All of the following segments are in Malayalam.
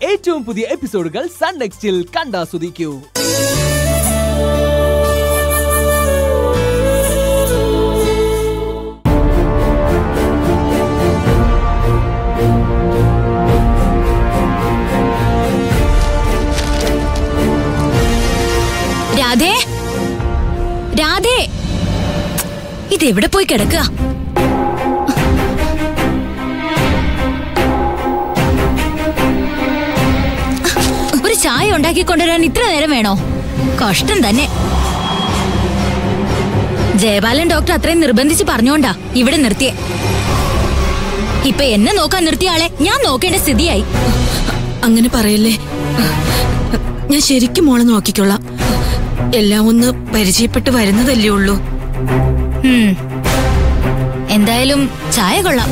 ഏറ്റവും പുതിയ എപ്പിസോഡുകൾ സൺ നെക്സ്റ്റിൽ കണ്ടാസ്വദിക്കൂ രാധേ രാധേ ഇതെവിടെ പോയി കിടക്കുക ഒരു ചായ ഉണ്ടാക്കി കൊണ്ടുവരാൻ ഇത്ര നേരം വേണോ കഷ്ടം തന്നെ ജയപാലൻ ഡോക്ടർ അത്രയും നിർബന്ധിച്ച് പറഞ്ഞോണ്ടാ ഇവിടെ നിർത്തിയേ ഇപ്പൊ എന്നെ നോക്കാൻ നിർത്തിയ ആളെ ഞാൻ നോക്കേണ്ട സ്ഥിതിയായി അങ്ങനെ പറയല്ലേ ഞാൻ ശരിക്കും മോളെ നോക്കിക്കൊള്ളാം എല്ലാം ഒന്ന് പരിചയപ്പെട്ട് വരുന്നതല്ലേ ഉള്ളൂ ഉം. എന്തായാലും ചായ കൊള്ളാം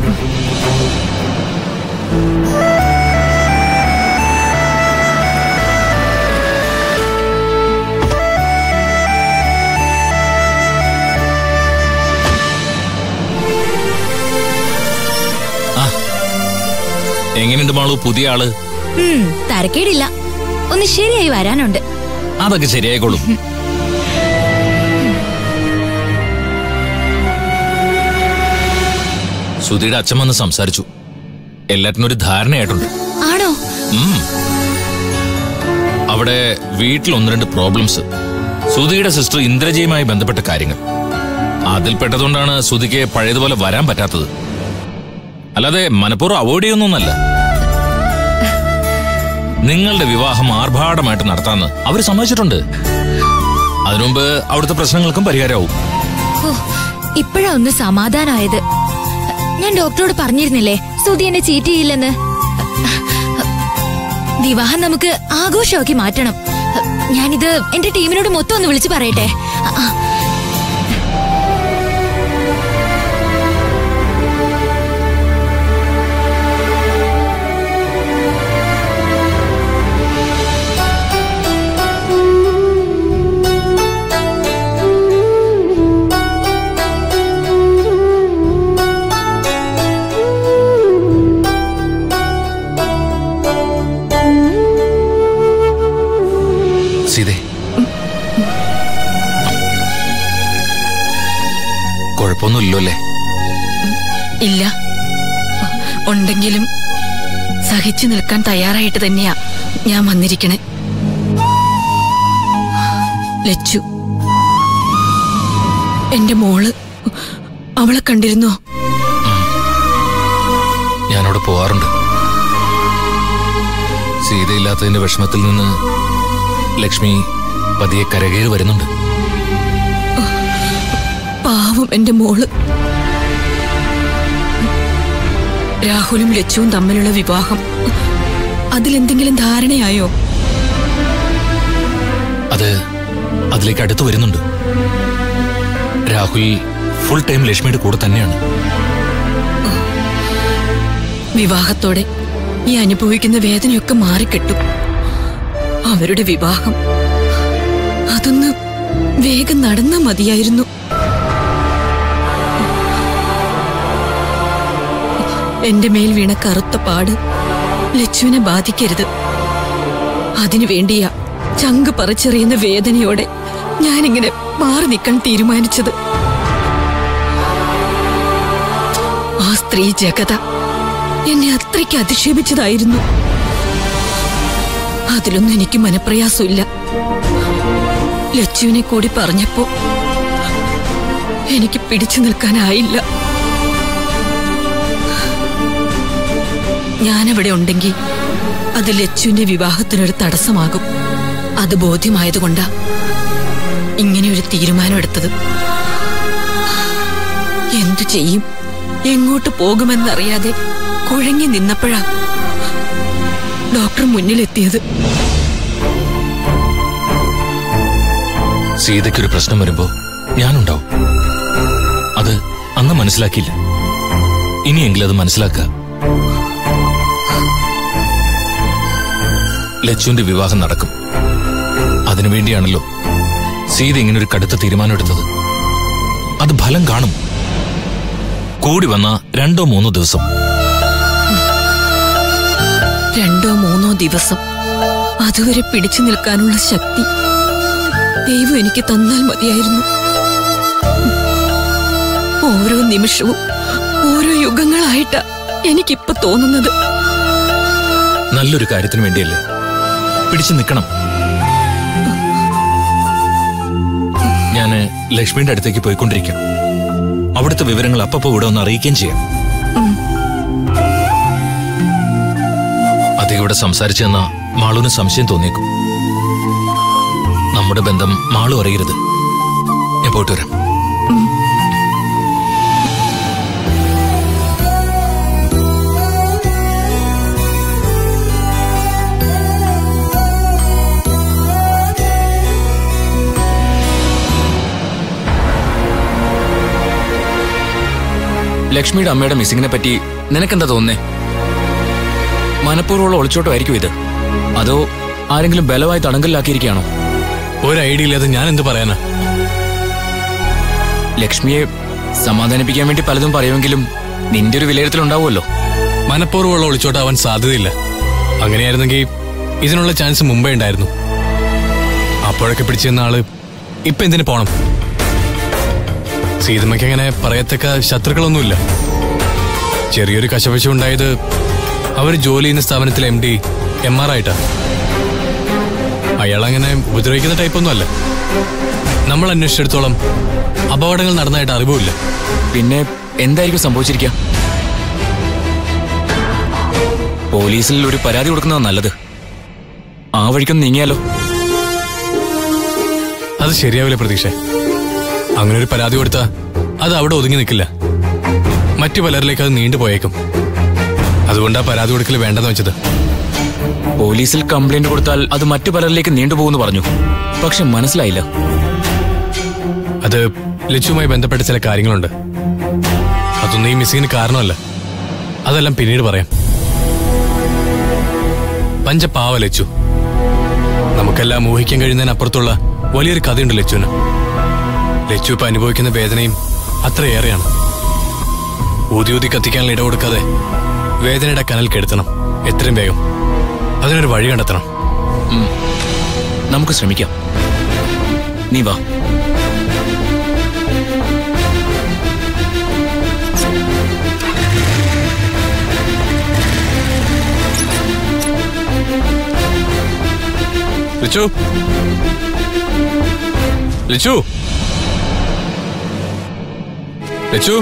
എങ്ങനെയുണ്ട് മാളു പുതിയ ആള് ഉം, തരക്കേടില്ല ഒന്ന് ശരിയായി വരാനുണ്ട് അതൊക്കെ ശരിയായിക്കോളും സുധിയുടെ അച്ഛൻ വന്ന് സംസാരിച്ചു എല്ലാറ്റിനും ഒരു ധാരണയായിട്ടുണ്ട് ആണോ ഉം. അവിടെ വീട്ടിൽ ഒന്ന് രണ്ട് പ്രോബ്ലംസ് സുധിയുടെ സിസ്റ്റർ ഇന്ദ്രജയുമായി ബന്ധപ്പെട്ട കാര്യങ്ങൾ അതിൽപ്പെട്ടതുകൊണ്ടാണ് സുധിക്ക് പഴയതുപോലെ വരാൻ പറ്റാത്തത് അല്ലാതെ മനഃപൂർവ്വം അവോയ്ഡ് ചെയ്യുന്നൊന്നല്ല നിങ്ങളുടെ വിവാഹം ആർഭാടമായിട്ട് നടത്താന്ന് അവർ സമ്മതിച്ചിട്ടുണ്ട് അതിനുമുമ്പ് അവിടുത്തെ പ്രശ്നങ്ങൾക്കും പരിഹാരമാവും ഓ ഇപ്പോഴാ ഒന്ന് സമാധാനമായത് ഞാൻ ഡോക്ടറോട് പറഞ്ഞിരുന്നില്ലേ സ്തുതി എന്നെ ചീറ്റ് ചെയ്യില്ലെന്ന് വിവാഹം നമുക്ക് ആഘോഷമാക്കി മാറ്റണം ഞാനിത് എന്റെ ടീമിനോട് മൊത്തം ഒന്ന് വിളിച്ചു പറയട്ടെ ആ, സീതേ കുഴപ്പമൊന്നുമില്ലോ അല്ലേ ഇല്ല ഉണ്ടെങ്കിലും സഹിച്ചു നിൽക്കാൻ തയ്യാറായിട്ട് തന്നെയാ ഞാൻ വന്നിരിക്കണേ ലച്ചു എന്റെ മോള് അവളെ കണ്ടിരുന്നോ ഞാനവിടെ പോവാറുണ്ട് സീതയില്ലാത്തതിന്റെ വിഷമത്തിൽ നിന്ന് ലക്ഷ്മി പതിയെ കരകയറി വരുന്നുണ്ട് പാവം എന്റെ മോള് രാഹുലും ലച്ചുവും തമ്മിലുള്ള വിവാഹം അതിലെന്തെങ്കിലും ധാരണയായോ അത് അതിലേക്ക് അടുത്ത് വരുന്നുണ്ട് രാഹുൽ ഫുൾ ടൈം ലക്ഷ്മിയുടെ കൂടെ തന്നെയാണ് വിവാഹത്തോടെ ഈ അനുഭവിക്കുന്ന വേദനയൊക്കെ മാറിക്കിട്ടും അവരുടെ വിവാഹം അതൊന്ന് വേഗം നടന്നാ മതിയായിരുന്നു എന്റെ മേൽ വീണ കറുത്ത പാട് ലച്ചുവിനെ ബാധിക്കരുത് അതിനു വേണ്ടിയാ ചങ്ക് പറിച്ചെറിയുന്ന വേദനയോടെ ഞാനിങ്ങനെ മാറി നിൽക്കാൻ തീരുമാനിച്ചത് ആ സ്ത്രീ ജഗത എന്നെ അത്രയ്ക്ക് അധിക്ഷേപിച്ചതായിരുന്നു അതിലൊന്നും എനിക്ക് മനപ്രയാസമില്ല ലച്ചുവിനെ കൂടി പറഞ്ഞപ്പോ എനിക്ക് പിടിച്ചു നിൽക്കാനായില്ല ഞാനവിടെ ഉണ്ടെങ്കിൽ അത് ലച്ചുവിന്റെ വിവാഹത്തിനൊരു തടസ്സമാകും അത് ബോധ്യമായതുകൊണ്ടാ ഇങ്ങനെ ഒരു തീരുമാനം എടുത്തത് എന്തു ചെയ്യും എങ്ങോട്ട് പോകുമെന്നറിയാതെ കുഴങ്ങി നിന്നപ്പോഴാ ഡോക്ടർ മുന്നിലെത്തിയത് സീതയ്ക്കൊരു പ്രശ്നം വരുമ്പോ ഞാനുണ്ടാവും അത് അന്ന് മനസ്സിലാക്കിയില്ല ഇനിയെങ്കിലും അത് മനസ്സിലാക്കുക ലച്ചുവിന്റെ വിവാഹം നടക്കും അതിനുവേണ്ടിയാണല്ലോ സീത ഇങ്ങനൊരു കടുത്ത തീരുമാനം എടുത്തത് അത് ഫലം കാണും കൂടി വന്ന രണ്ടോ മൂന്നോ ദിവസം രണ്ടോ മൂന്നോ ദിവസം അതുവരെ പിടിച്ചു നിൽക്കാനുള്ള ശക്തി ദൈവം എനിക്ക് തന്നാൽ മതിയായിരുന്നു ഓരോ നിമിഷവും ഓരോ യുഗങ്ങളായിട്ടാ എനിക്കിപ്പോ തോന്നുന്നത് നല്ലൊരു കാര്യത്തിന് വേണ്ടിയല്ലേ പിടിച്ചു നിൽക്കണം ഞാന് ലക്ഷ്മിയുടെ അടുത്തേക്ക് പോയിക്കൊണ്ടിരിക്കാം അവിടുത്തെ വിവരങ്ങൾ അപ്പപ്പോ ഇവിടെ ഒന്ന് അറിയിക്കുകയും ചെയ്യാം അധികം ഇവിടെ സംസാരിച്ചെന്ന മാളുവിന് സംശയം തോന്നിയേക്കും നമ്മുടെ ബന്ധം മാളു അറിയരുത് ഞാൻ പോയിട്ട് വരാം ലക്ഷ്മിയുടെ അമ്മയുടെ മിസ്സിങ്ങിനെ പറ്റി നിനക്കെന്താ തോന്നുന്നേ മനഃപൂർവ്വമുള്ള ഒളിച്ചോട്ടമായിരിക്കും ഇത് അതോ ആരെങ്കിലും ബലമായി തടങ്കലിലാക്കിയിരിക്കുകയാണോ ഒരു ഐഡിയ ഇല്ലാതെ ഞാൻ എന്ത് പറയാനാ ലക്ഷ്മിയെ സമാധാനിപ്പിക്കാൻ വേണ്ടി പലതും പറയുമെങ്കിലും നിന്റെ ഒരു വിലയിരുത്തലുണ്ടാവുമല്ലോ മനഃപൂർവ്വമുള്ള ഒളിച്ചോട്ടാവാൻ സാധ്യതയില്ല അങ്ങനെയായിരുന്നെങ്കിൽ ഇതിനുള്ള ചാൻസ് മുമ്പേ ഉണ്ടായിരുന്നു അപ്പോഴൊക്കെ പിടിച്ചിരുന്ന ആള് ഇപ്പൊ എന്തിനു പോണം സീതമ്മയ്ക്ക് അങ്ങനെ പറയത്തക്ക ശത്രുക്കളൊന്നുമില്ല ചെറിയൊരു കശപശ ഉണ്ടായത് അവർ ജോലി ചെയ്യുന്ന സ്ഥാപനത്തിലെ എം ഡി എം ആർ ആയിട്ടാ അയാൾ അങ്ങനെ ഉപദ്രവിക്കുന്ന ടൈപ്പൊന്നും അല്ല നമ്മൾ അന്വേഷിച്ചിടത്തോളം അപകടങ്ങൾ നടന്നതായിട്ട് അറിവുമില്ല പിന്നെ എന്തായിരിക്കും സംഭവിച്ചിരിക്കുക പോലീസിൽ ഒരു പരാതി കൊടുക്കുന്നതാണ് നല്ലത് ആ വഴിക്കൊന്ന് നീങ്ങിയാലോ അത് ശരിയാവില്ല പ്രതീക്ഷ അങ്ങനെ ഒരു പരാതി കൊടുത്താ അത് അവിടെ ഒതുങ്ങി നിൽക്കില്ല മറ്റു പലരിലേക്ക് അത് നീണ്ടുപോയേക്കും അതുകൊണ്ടാ പരാതി കൊടുക്കൽ വേണ്ടെന്ന് വെച്ചത് പോലീസിൽ കംപ്ലൈന്റ് കൊടുത്താൽ അത് മറ്റു പലരിലേക്ക് നീണ്ടുപോകുമെന്ന് പറഞ്ഞു പക്ഷെ മനസ്സിലായില്ല അത് ലച്ചുവുമായി ബന്ധപ്പെട്ട ചില കാര്യങ്ങളുണ്ട് അതൊന്നും ഈ മിസ്സിങ്ങിന് കാരണമല്ല അതെല്ലാം പിന്നീട് പറയാം പഞ്ചപാവ ലച്ചു നമുക്കെല്ലാം ഊഹിക്കാൻ കഴിയുന്നതിനപ്പുറത്തുള്ള വലിയൊരു കഥയുണ്ട് ലച്ചുവിന് ലച്ചു ഇപ്പൊ അനുഭവിക്കുന്ന വേദനയും അത്രയേറെയാണ് ഊതി ഊതി കത്തിക്കാനുള്ള ഇട കൊടുക്കാതെ വേദനയുടെ കനൽ കെടുത്തണം എത്രയും വേഗം അതിനൊരു വഴി കണ്ടെത്തണം നമുക്ക് ശ്രമിക്കാം നീ വാ ലച്ചു ലച്ചു ലച്ചു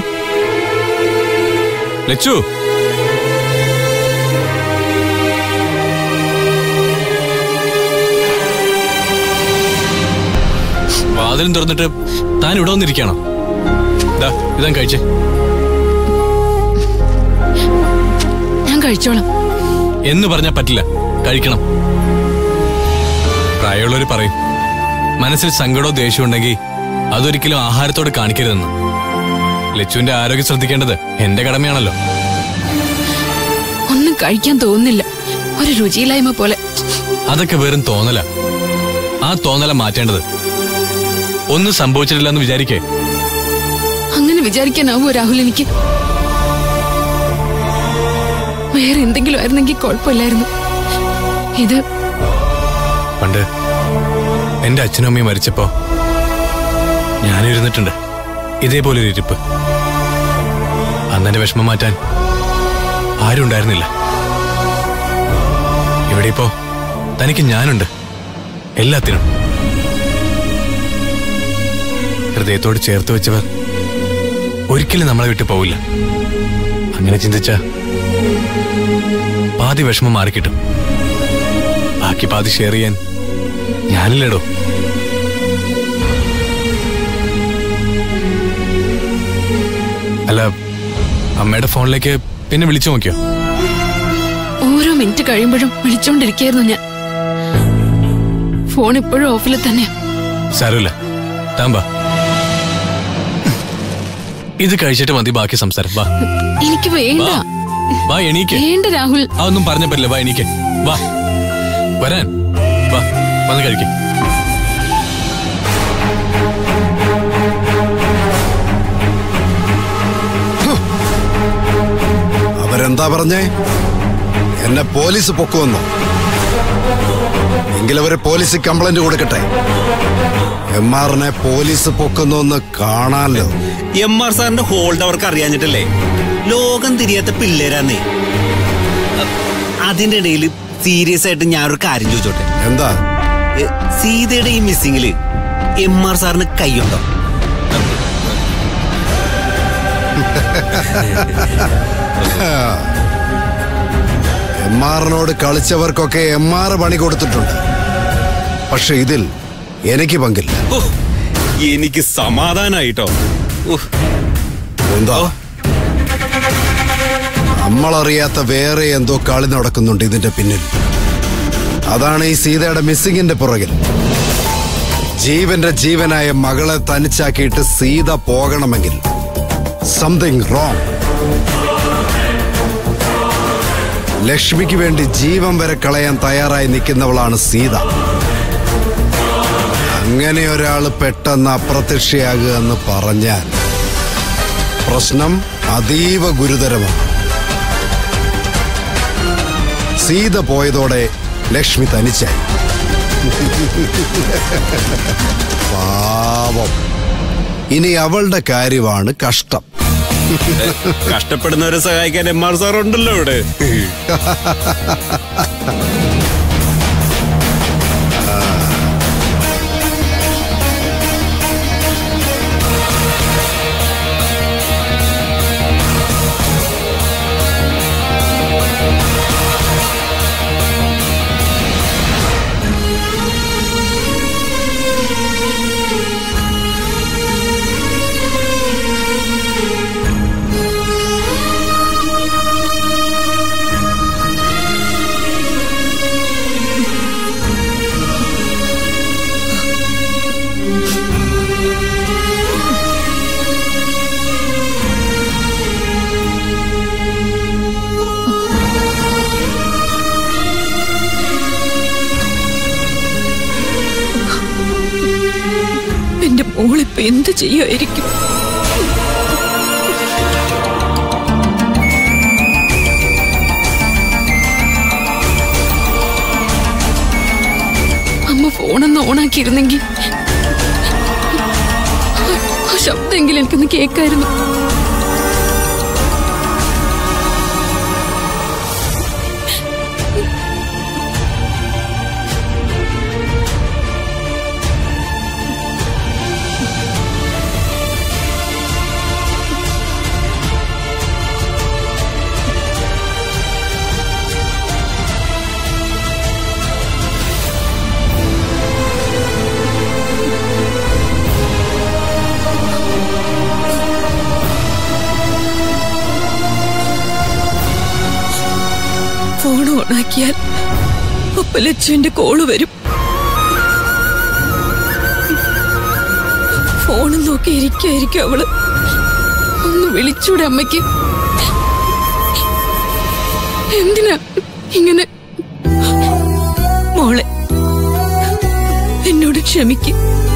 ലച്ചു വാതിലും തുറന്നിട്ട് താൻ ഇവിടെ വന്നിരിക്കണോ ദാ ഇതാ കഴിച്ചേ ഞാൻ കഴിച്ചോളാം എന്ന് പറഞ്ഞാൽ പറ്റില്ല കഴിക്കണം പ്രായമുള്ളവർ പറയും മനസ്സിൽ സങ്കടമോ ദേഷ്യം ഉണ്ടെങ്കിൽ അതൊരിക്കലും ആഹാരത്തോട് കാണിക്കരുതെന്ന് ലച്ചുവിന്റെ ആരോഗ്യം ശ്രദ്ധിക്കേണ്ടത് എന്റെ കടമയാണല്ലോ ഒന്നും കഴിക്കാൻ തോന്നുന്നില്ല ഒരു രുചിയില്ലായ്മ പോലെ അതൊക്കെ വെറും തോന്നല ആ തോന്നല മാറ്റേണ്ടത് ഒന്നും സംഭവിച്ചിട്ടില്ല എന്ന് വിചാരിക്കേ അങ്ങനെ വിചാരിക്കാനാവോ രാഹുൽ എനിക്ക് വേറെ എന്തെങ്കിലും ആയിരുന്നെങ്കിൽ കുഴപ്പമില്ലായിരുന്നു ഇത് പണ്ട് എന്റെ അച്ഛനും അമ്മയും മരിച്ചപ്പോ ഞാനിരുന്നിട്ടുണ്ട് ഇതേപോലെ ഒരു ഇരിപ്പ് അന്നെന്റെ വിഷമം മാറ്റാൻ ആരും ഉണ്ടായിരുന്നില്ല ഇവിടെ ഇപ്പോ തനിക്ക് ഞാനുണ്ട് എല്ലാത്തിനും ഹൃദയത്തോട് ചേർത്ത് വെച്ചവർ ഒരിക്കലും നമ്മളെ വിട്ടു പോവില്ല അങ്ങനെ ചിന്തിച്ച പാതി വിഷമം മാറിക്കിട്ടും ബാക്കി പാതി ഷെയർ ചെയ്യാൻ ഞാനില്ലടോ അല്ല അമ്മയുടെ ഫോണിലേക്ക് പിന്നെ വിളിച്ചു നോക്കിയോ ഓരോ മിനിറ്റ് കഴിയുമ്പോഴും വിളിച്ചോണ്ടിരിക്കായിരുന്നു ഞാൻ ഫോൺ ഇപ്പോഴും ഓഫിൽ തന്നെയാ സാരമില്ല താൻ വാ ഇത് കഴിച്ചിട്ട് മതി ബാക്കി സംസാരം വാ എനിക്ക് വേണ്ട വാ വാ എണീക്ക് വേണ്ട രാഹുൽ അതൊന്നും പറഞ്ഞ പറ്റില്ല വാ എണീക്ക് വാ വരാൻ വാ വന്ന് കഴിക്കും അവരെന്താ പറഞ്ഞേ എന്നെ പോലീസ് പൊക്കുവന്നോ എങ്കിലവര് പോലീസിൽ കംപ്ലൈന്റ് കൊടുക്കട്ടെ എം ആറിനെ പോലീസ് പൊക്കുന്നൊന്ന് കാണാലോ എം ആർ സാറിന്റെ ഹോൾഡ് അവർക്ക് അറിയാഞ്ഞിട്ടല്ലേ ലോകം തിരിയാത്ത പിള്ളേരാന്നേ അ- അതിന്റെ ഇടയിൽ സീരിയസ് ആയിട്ട് ഞാനൊരു കാര്യം ചോദിച്ചോട്ടെ എന്താ എ, സീതയുടെ ഈ മിസ്സിങ്ങില് എം ആർ സാറിന് കൈയുണ്ടോ എം ആറിനോട് കളിച്ചവർക്കൊക്കെ എം ആർ പണി കൊടുത്തിട്ടുണ്ട് പക്ഷെ ഇതിൽ എനിക്ക് പങ്കില്ല ഓ, എനിക്ക് സമാധാനായിട്ടോ ഉഹ്, എന്താ നമ്മളറിയാത്ത വേറെ എന്തോ കളി നടക്കുന്നുണ്ട് ഇതിന്റെ പിന്നിൽ അതാണ് ഈ സീതയുടെ മിസ്സിങ്ങിന്റെ പുറകിൽ ജീവന്റെ ജീവനായ മകളെ തനിച്ചാക്കിയിട്ട് സീത പോകണമെങ്കിൽ സംതിങ് റോങ് ലക്ഷ്മിക്ക് വേണ്ടി ജീവൻ വരെ കളയാൻ തയ്യാറായി നിൽക്കുന്നവളാണ് സീത അങ്ങനെ ഒരാൾ പെട്ടെന്ന് അപ്രത്യക്ഷയാകുക എന്ന് പറഞ്ഞാൽ പ്രശ്നം അതീവ ഗുരുതരമാണ് സീത പോയതോടെ ലക്ഷ്മി തനിച്ചായി പാവം ഇനി അവളുടെ കാര്യമാണ് കഷ്ടം കഷ്ടപ്പെടുന്നവരെ സഹായിക്കാൻ എം ആർ സാർ ഉണ്ടല്ലോ ഇവിടെ എന്റെ മോളിപ്പോ എന്ത് ചെയ്യുമായിരിക്കും അമ്മ ഫോണൊന്ന് ഓണാക്കിയിരുന്നെങ്കിൽ ആ ശബ്ദമെങ്കിലും എനിക്കൊന്ന് കേൾക്കായിരുന്നു ഫോൺ ഓണാക്കിയാൽ അപ്പൊ ലച്ചുവിന്റെ കോള് വരും ഫോണും നോക്കി ഇരിക്കായിരിക്കും അവള് ഒന്ന് വിളിച്ചൂടെ അമ്മയ്ക്ക് എന്തിനാ ഇങ്ങനെ മോളെ എന്നോട് ക്ഷമിക്ക്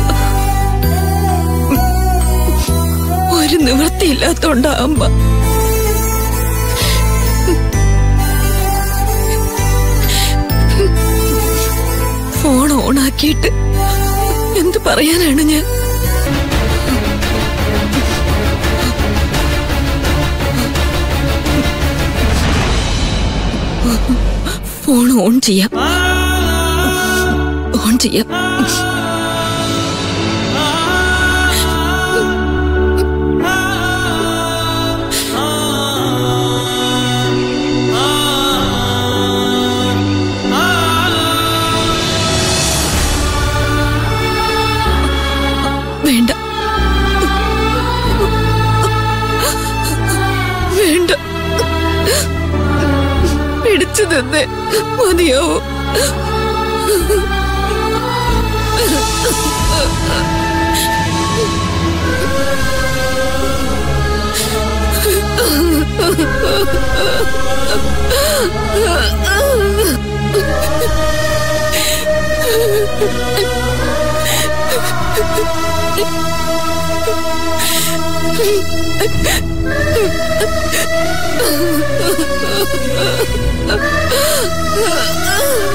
ഒരു നിവൃത്തിയില്ലാത്തോണ്ടാ അമ്മ ഫോൺ ഓണാക്കിയിട്ട് എന്ത് പറയാനാണ് ഞാൻ ഫോൺ ഓൺ ചെയ്യാം ഓൺ ചെയ്യാം വേണ്ട വേണ്ട പിടിച്ചു തന്നെ മതിയാവൂ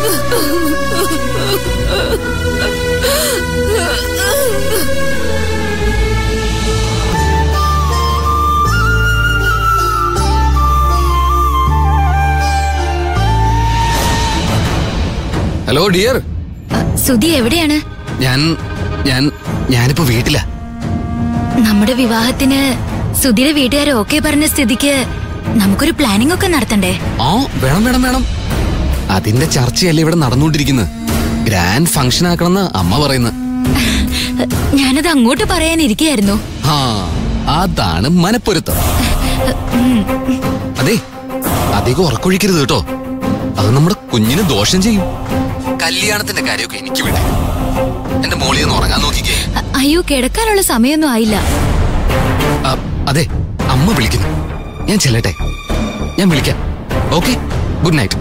ഹലോ ഡിയർ സുധി എവിടെയാണ് ഞാൻ ഞാൻ ഞാനിപ്പോ വീട്ടിലാ നമ്മുടെ വിവാഹത്തിന് സുധിയുടെ വീട്ടുകാർ ഓക്കെ പറഞ്ഞ സ്ഥിതിക്ക് നമുക്കൊരു പ്ലാനിംഗ് ഒക്കെ നടത്തണ്ടേ ആ വേണം വേണം വേണം അതിന്റെ ചർച്ചയല്ലേ ഇവിടെ നടന്നുകൊണ്ടിരിക്കുന്നത് ഗ്രാൻഡ് ഫംഗ്ഷൻ ആക്കണമെന്ന് അമ്മ പറയുന്നത് ഞാനത് അങ്ങോട്ട് പറയാനിരിക്കുകയായിരുന്നു ആ അതാണ് മനപ്പൊരുത്തം അതെ അധികം ഉറക്കൊഴിക്കരുത് കേട്ടോ അത് നമ്മുടെ കുഞ്ഞിന് ദോഷം ചെയ്യും കല്യാണത്തിന്റെ കാര്യമൊക്കെ എനിക്ക് വിടേ എന്റെ മോളിൽ നിന്ന് ഉറങ്ങാൻ നോക്കിക്കേ അ- അയ്യോ കിടക്കാനുള്ള സമയമൊന്നും ആയില്ല ആ, അതെ അമ്മ വിളിക്കുന്നു ഞാൻ ചെല്ലട്ടെ ഞാൻ വിളിക്കാം okay good night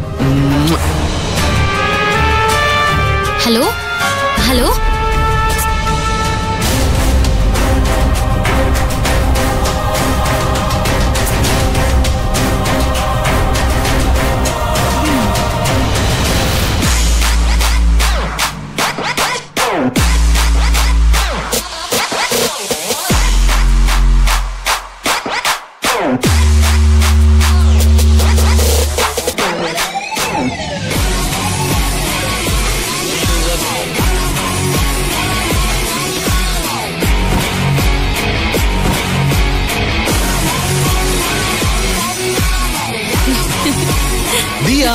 hello hello Diya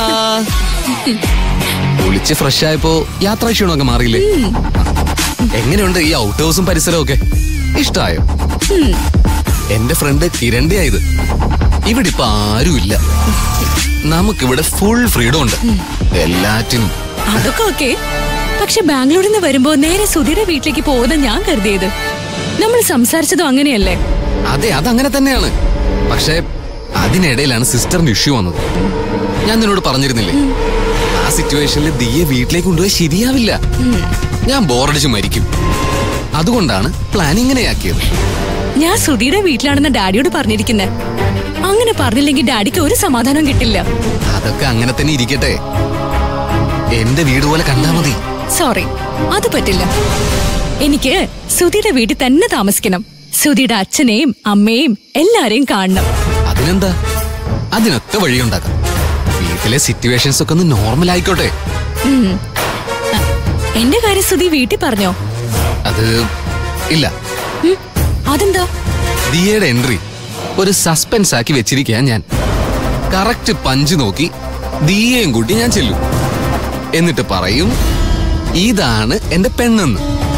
കുളിച്ച് ഫ്രഷ് ആയപ്പോ യാത്രാ ക്ഷീണമൊക്കെ മാറിയില്ലേ എങ്ങനെയുണ്ട് ഈ ഔട്ട് ഹൗസും പരിസരവും ഒക്കെ ഇഷ്ടായോ എന്റെ ഫ്രണ്ട് കിരണ്ടിയാ ഇത് ഇവിടെ ഇപ്പൊ ആരുമില്ല നമുക്കിവിടെ ഫുൾ ഫ്രീഡം ഉണ്ട് എല്ലാറ്റിനും അതൊക്കെ ഓക്കെ പക്ഷെ ബാംഗ്ലൂരിൽ നിന്ന് വരുമ്പോ നേരെ സുധിയുടെ വീട്ടിലേക്ക് പോകുന്ന ഞാൻ കരുതിയത് നമ്മൾ സംസാരിച്ചതും അങ്ങനെയല്ലേ അതെ അതങ്ങനെ തന്നെയാണ് പക്ഷെ അതിനിടയിലാണ് സിസ്റ്ററിന്റെ ഇഷ്യൂ വന്നത് ഞാൻ നിന്നോട് പറഞ്ഞിരുന്നില്ലേ ആ സിറ്റുവേഷനിൽ ദിയെ വീട്ടിലേക്ക് കൊണ്ടുപോയി ശരിയാവില്ല ഞാൻ ബോറടിച്ച് മരിക്കും അതുകൊണ്ടാണ് പ്ലാൻ ഇങ്ങനെയാക്കിയത് ഞാൻ സുധിയുടെ വീട്ടിലാണെന്ന് ഡാഡിയോട് പറഞ്ഞിരിക്കുന്നത് അങ്ങനെ പറഞ്ഞില്ലെങ്കിൽ ഡാഡിക്ക് ഒരു സമാധാനം കിട്ടില്ല അതൊക്കെ അങ്ങനെ തന്നെ ഇരിക്കട്ടെ എന്റെ വീട് പോലെ കണ്ടാ മതി സോറി അത് പറ്റില്ല എനിക്ക് സുധിയുടെ വീട്ടിൽ തന്നെ താമസിക്കണം സുധിയുടെ അച്ഛനെയും അമ്മയെയും എല്ലാരെയും കാണണം അതിനെന്താ അതിനൊക്കെ വഴിയുണ്ടാക്കാം വീട്ടിലെ സിറ്റുവേഷൻസ് ഒക്കെ ഒന്ന് നോർമൽ ആയിക്കോട്ടെ ഉം. അ- എന്റെ കാര്യം സുധി വീട്ടിൽ പറഞ്ഞോ അത് ഇല്ല ഉം. അതെന്താ ദിയയുടെ എൻട്രി ഒരു സസ്പെൻസ് ആക്കി വെച്ചിരിക്കുക ഞാൻ കറക്റ്റ് പഞ്ച് നോക്കി ദിയയും കൂട്ടി ഞാൻ ചെല്ലും എന്നിട്ട് പറയും ഇതാണ് എന്റെ പെണ്ണെന്ന്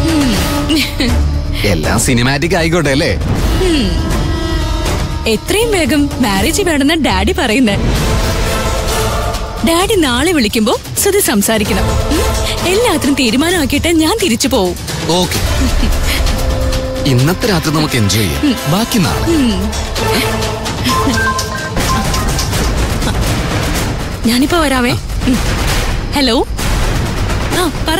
എല്ലാം സിനിമാറ്റിക് ആയിക്കോട്ടെ അല്ലേ എത്രയും വേഗം മാരേജ് വേണമെന്ന് ഡാഡി പറയുന്നേ ഡാഡി നാളെ വിളിക്കുമ്പോ സുധി സംസാരിക്കണം ഉം. എല്ലാത്തിനും തീരുമാനമാക്കിയിട്ട് ഞാൻ തിരിച്ചു പോവും ഓക്കെ ഇന്നത്തെ രാത്രി നമുക്ക് എൻജോയ് ചെയ്യാം ബാക്കി നാളെ ഞാനിപ്പോ വരാവേ ഉം. ഹലോ ആ പറ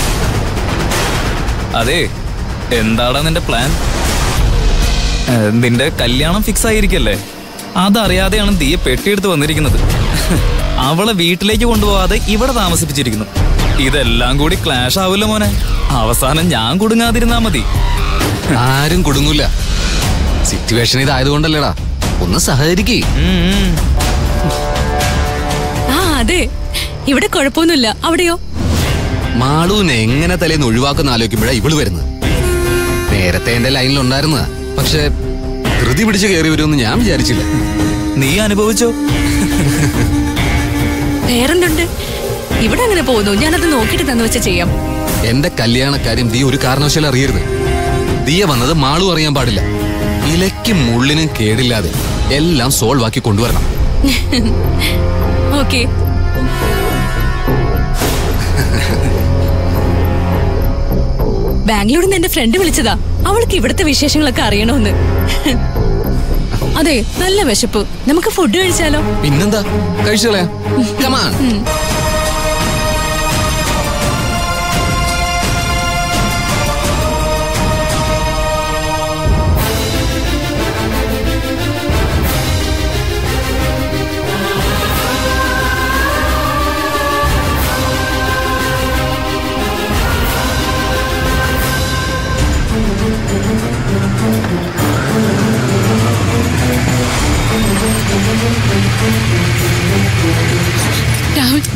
അതെ എന്താടാ നിന്റെ പ്ലാൻ ഏ, നിന്റെ കല്യാണം ഫിക്സ് ആയിരിക്കല്ലേ അതറിയാതെയാണ് തീയെ പെട്ടിയെടുത്ത് വന്നിരിക്കുന്നത് അവളെ വീട്ടിലേക്ക് കൊണ്ടുപോകാതെ ഇവിടെ താമസിപ്പിച്ചിരിക്കുന്നു ഇതെല്ലാം കൂടി ക്ലാഷ് ആവില്ല മോനെ അവസാനം ഞാൻ കുടുങ്ങാതിരുന്നാ മതി ആരും കുടുങ്ങൂല സിറ്റുവേഷൻ ഇതായതുകൊണ്ടല്ലേടാ ഒന്ന് സഹകരിക്കേ ഉം, ഉം. ആ അതെ ഇവിടെ കുഴപ്പമൊന്നുമില്ല അവിടെയോ മാളൂനെ എങ്ങനെ തലേന്ന് ഒഴിവാക്കുന്ന ആലോചിക്കുമ്പോഴാ ഇവള് വരുന്നത് നേരത്തെ എന്റെ ലൈനിൽ ഉണ്ടായിരുന്നതാ പക്ഷെ ധൃതി പിടിച്ച് കയറി വരുമെന്ന് ഞാൻ വിചാരിച്ചില്ല നീ അനുഭവിച്ചോ വേറെന്തുണ്ട് ഇവിടെ അങ്ങനെ പോകുന്നു ഞാനത് നോക്കിയിട്ട് തന്നു വെച്ച ചെയ്യാം എന്റെ കല്യാണക്കാര്യം ദീ ഒരു കാരണവശാലും അറിയരുത് ദിയ വന്നത് മാളു അറിയാൻ പാടില്ല ഇലയ്ക്കും മുള്ളിനും കേടില്ലാതെ എല്ലാം സോൾവ് ആക്കി കൊണ്ടുവരണം ഓക്കെ ബാംഗ്ലൂരിൽ നിന്ന് എന്റെ ഫ്രണ്ട് വിളിച്ചതാ അവൾക്ക് ഇവിടുത്തെ വിശേഷങ്ങളൊക്കെ അറിയണമെന്ന് അതെ നല്ല വിശപ്പ് നമുക്ക് ഫുഡ് കഴിച്ചാലോ പിന്നെന്താ കഴിച്ചു കളയാ കമാൻ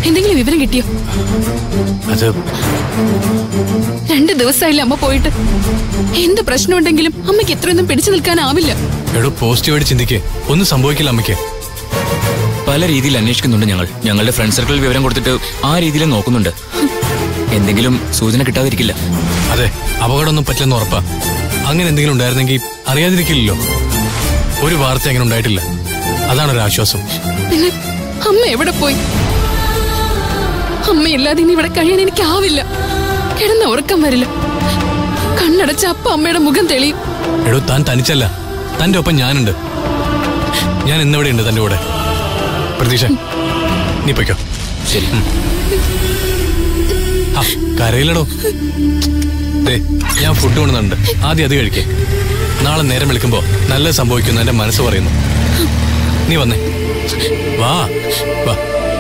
എന്തെങ്കിലും വിവരം കിട്ടിയോ അത് രണ്ട് ദിവസമായില്ല അമ്മ പോയിട്ട് എന്ത് പ്രശ്നമുണ്ടെങ്കിലും അമ്മയ്ക്ക് ഇത്രയൊന്നും പിടിച്ചു നിൽക്കാനാവില്ല എടോ പോസിറ്റീവായിട്ട് ചിന്തിക്കേ ഒന്നും സംഭവിക്കില്ല അമ്മയ്ക്ക് പല രീതിയിൽ അന്വേഷിക്കുന്നുണ്ട് ഞങ്ങൾ ഞങ്ങളുടെ ഫ്രണ്ട് സർക്കിൾ വിവരം കൊടുത്തിട്ട് ആ രീതിയിൽ നോക്കുന്നുണ്ട് എന്തെങ്കിലും സൂചന കിട്ടാതിരിക്കില്ല അതെ അപകടമൊന്നും പറ്റില്ലെന്ന് ഉറപ്പാ അങ്ങനെ എന്തെങ്കിലും ഉണ്ടായിരുന്നെങ്കിൽ അറിയാതിരിക്കില്ലല്ലോ ഒരു വാർത്ത അങ്ങനെ ഉണ്ടായിട്ടില്ല അതാണ് ഒരു ആശ്വാസം പിന്നെ അമ്മ എവിടെ പോയി അമ്മയില്ലാതെ ഇനി ഇവിടെ കഴിയാൻ എനിക്കാവില്ല കിടന്ന ഉറക്കം വരില്ല കണ്ണടച്ച അപ്പ അമ്മയുടെ മുഖം തെളിയും എടോ താൻ തനിച്ചല്ല തന്റെ ഒപ്പം ഞാനുണ്ട് ഞാൻ ഇന്നിവിടെ ഉണ്ട് തന്റെ കൂടെ പ്രതീക്ഷ നീ പൊയ്ക്കോ ശരി ആ, കരയിലടോ ദേ ഞാൻ ഫുഡ് കൊണ്ടുവന്നുണ്ട് ആദ്യം അത് കഴിക്കേ നാളെ നേരം വിളിക്കുമ്പോ നല്ലത് സംഭവിക്കുന്നു എന്റെ മനസ്സ് പറയുന്നു നീ വന്നേ വാ വാ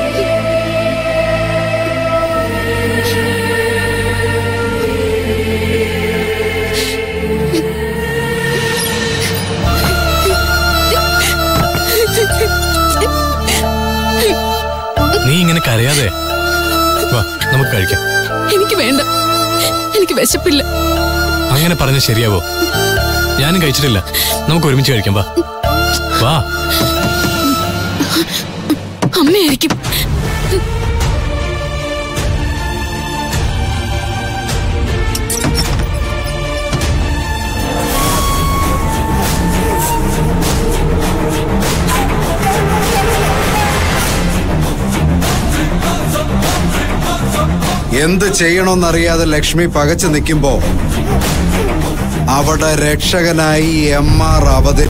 നീ ഇങ്ങനെ കരയാതെ വാ നമുക്ക് കഴിക്കാം എനിക്ക് വേണ്ട എനിക്ക് വിശപ്പില്ല അങ്ങനെ പറഞ്ഞ ശരിയാവോ ഞാനും കഴിച്ചിട്ടില്ല നമുക്ക് ഒരുമിച്ച് കഴിക്കാം വാ വാ അമ്മയായിരിക്കും എന്ത് ചെയ്യണമെന്നറിയാതെ ലക്ഷ്മി പകച്ചു നിൽക്കുമ്പോ അവിടെ രക്ഷകനായി എം ആർ അവതരി